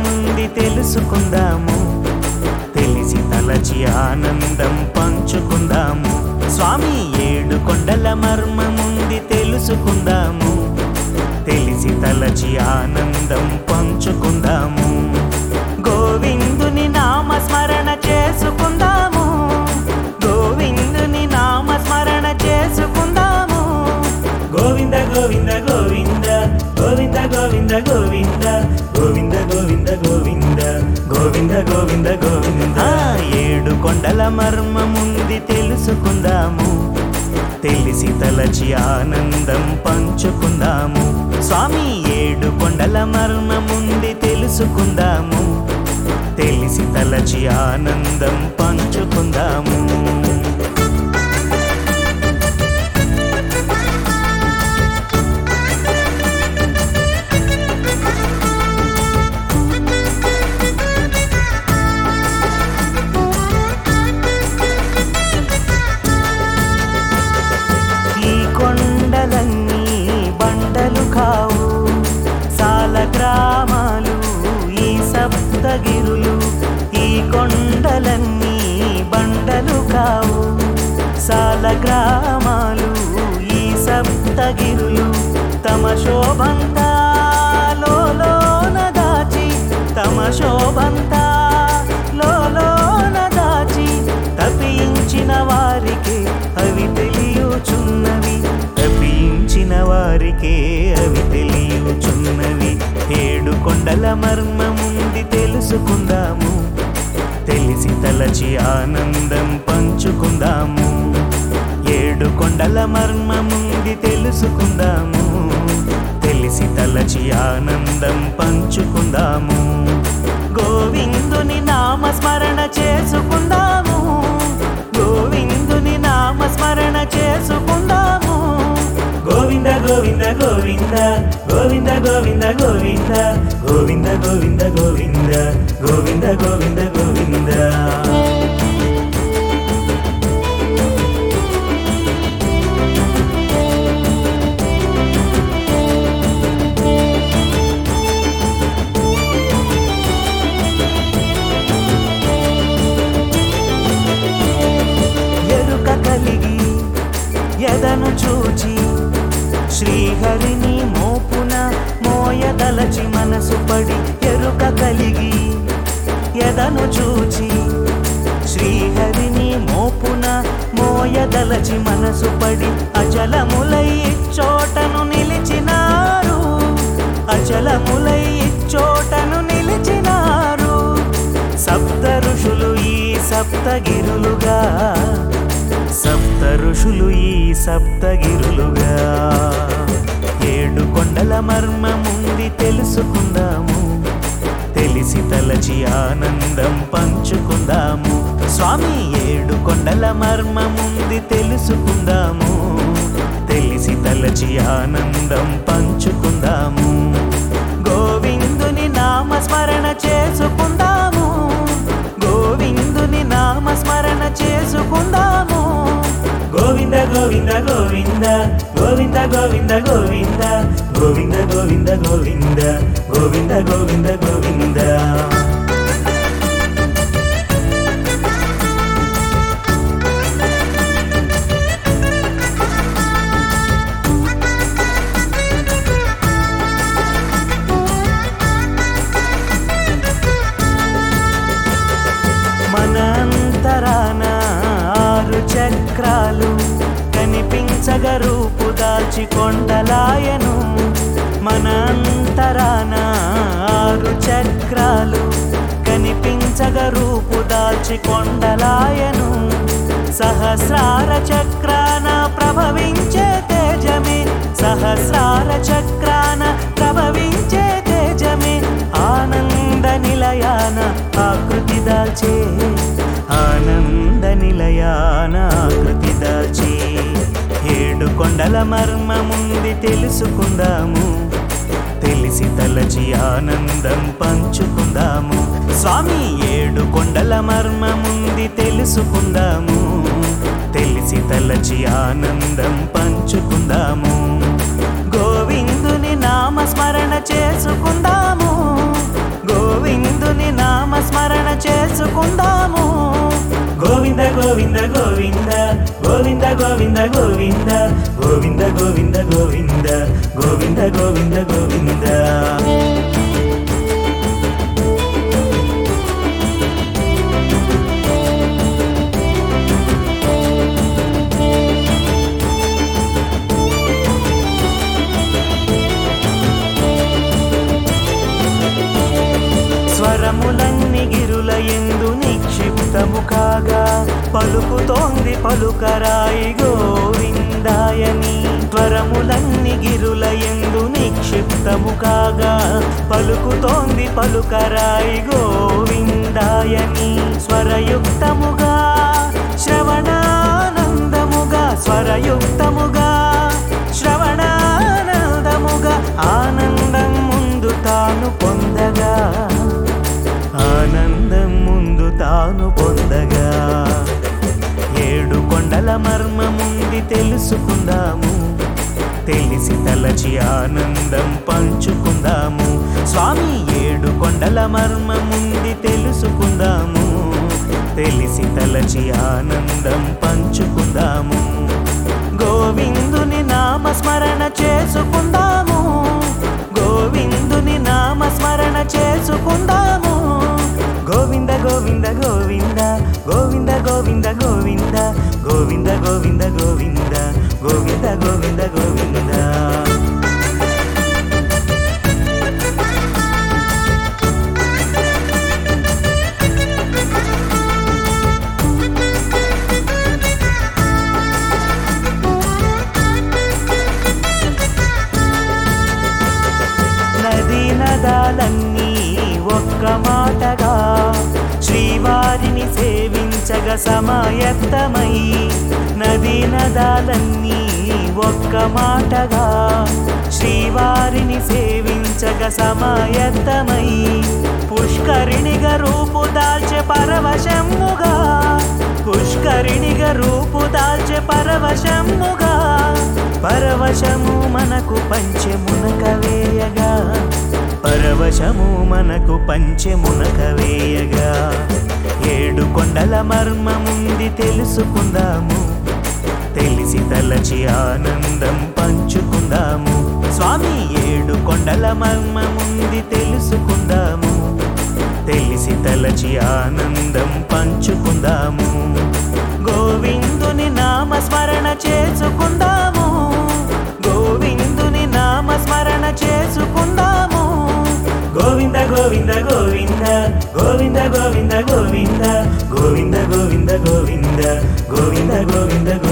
మర్మముంది తెలుసుకుందాము తెలిసి తలచి ఆనందం పంచుకుందాము స్వామి ఏడు కొండల మర్మముంది తెలుసుకుందాము తెలిసి తలచి ఆనందం పంచుకుందాము గోవిందుని నామ స్మరణ చేసుకుందాము గోవిందుని నామ స్మరణ చేసుకుందాము గోవింద గోవింద గోవింద గోవింద గోవింద గోవింద గోవింద గోవింద గోవింద గోవింద గోవింద గోవింద ఏడు కొండల మర్మముంది తెలుసుకుందాము తెలిసి తలచి ఆనందం పంచుకుందాము స్వామి ఏడు కొండల మర్మముంది తెలుసుకుందాము తెలిసి తలచి ఆనందం పంచుకుందాము ఈ కొండలన్నీ బండలు కావు సాల గ్రామాలు ఈ సప్తగిరులు ఈ కొండలన్నీ బండలు కావు సాల గ్రామాలు ఈ సప్తగిరులు తమ శోభంతా లోలోన దాచి తమ శోభంతా లోలోన దాచి తప్పించిన వారికి అవి తెలియచున్నవి తప్పించిన వారికే అవి తెలియచున్నవి ఏడు కొండల మర్మముంది తెలుసుకుందాము తెలిసి తలచి ఆనందం పంచుకుందాము ఏడు కొండల మర్మముంది తెలుసుకుందాము తెలిసి తలచి ఆనందం పంచుకుందాము గోవిందుని నామ స్మరణ చేసుకుందాము గోవిందుని నామ స్మరణ చేసుకుందాము గోవింద గోవింద గోవింద గోవింద గోవింద గోవింద గోవింద గోవింద గోవింద గోవింద గోవింద గోవింద ఎరుక కలిగి ఎదను చూచి శ్రీహరిని మోపున మోయదలచి మనసు పడి ఎరుక కలిగి ఎదను చూచి శ్రీహరిని మోపున మోయదలచి మనసు పడి అచలములై చోటను నిలిచినారు అచలములై చోటను నిలిచినారు సప్త ఋషులు ఈ సప్తగిరులుగా సప్త ఋషులు ఈ సప్తగిరులుగా ఏడు కొండల మర్మముంది తెలుసుకుందాము తెలిసి తలచి ఆనందం పంచుకుందాము స్వామి ఏడు కొండల మర్మముంది తెలుసుకుందాము తెలిసి తలచి ఆనందం పంచుకుందాము గోవిందుని నామ స్మరణ చేసుకుందాము గోవిందుని నామ స్మరణ చేసుకుందాము గోవింద గోవింద గోవింద గోవింద గోవింద గోవింద గోవింద గోవింద గోవింద గోవింద గోవింద గోవింద మన అంతరాన ఆరు చక్రాలు కనిపించగ రూపు దాల్చి కొండలాయను మన అంతరాన ఆరు చక్రాలు కనిపించగ రూపు దాల్చి కొండలాయను సహస్రార చక్రాన ప్రభవించే తేజమే సహస్రార చక్రాన ప్రభవించే తేజమే ఆనంద నిలయాన ఆకృతి దాల్చే ఆనంద నిలయాన ఆకృతి దాల్చే ఏడు కొండల మర్మముంది తెలుసుకుందాము తెలిసి తలచి ఆనందం పంచుకుందాము స్వామి ఏడు కొండల మర్మముంది తెలుసుకుందాము తెలిసి తలచి ఆనందం పంచుకుందాము గోవిందుని నామ స్మరణ చేసుకుందాము గోవింద చేసుకుందాము గోవింద గోవింద గోవింద గోవింద గోవింద గోవింద గోవింద గోవింద గోవింద గోవింద గోవింద గోవింద స్వరములన్ని గిరుల ఎందు నిక్షిప్తము కాగా పలుకుతోంది పలుకరాయి గోవిందాయని స్వరములన్ని గిరుల ఎందు నిక్షిప్తము కాగా పలుకుతోంది పలుకరాయి గోవిందాయని స్వరయుక్తముగా శ్రవణానందముగా స్వరయుక్తముగా శ్రవణానందముగా ఆనందం ముందు తాను పొందగా ఆనందం ముందు తాను పొందగా ఏడు కొండల మర్మముంది తెలుసుకుందాము తెలిసి తలచి ఆనందం పంచుకుందాము స్వామి ఏడు కొండల మర్మముంది తెలుసుకుందాము తెలిసి తలచి ఆనందం పంచుకుందాము గోవిందుని నామస్మరణ చేసుకుందాము గోవిందుని నామస్మరణ చేసుకుందాము గోవింద గోవింద గోవింద గోవింద గోవింద గోవింద గోవింద గోవింద గోవింద గోవింద గోవింద గోవింద నదీ నదాలన్నీ ఒక్క మాటగా శ్రీవారిని సేవించగ సమాయత్తమై నదీ నదాలన్నీ ఒక్క మాటగా శ్రీవారిని సేవించగ సమాయత్తమై పుష్కరిణిగా రూపు దాల్చె పరవశముగా పుష్కరిణిగా రూపు దాల్చె పరవశముగా పరవశము మనకు పంచెమునక వేయగా పరవశము మనకు పంచెమునక వేయగా ఏడు కొండల మర్మముంది తెలుసుకుందాము తెలిసి తలచి ఆనందం పంచుకుందాము స్వామి ఏడు కొండల మర్మముంది తెలుసుకుందాము తెలిసి తలచి ఆనందం పంచుకుందాము గోవిందుని నామస్మరణ చేసుకుందాము గోవిందుని నామస్మరణ చేసుకుందాము గోవింద గోవింద గోవింద గోవింద గోవింద గోవింద గోవింద గోవింద గోవింద గోవింద గోవింద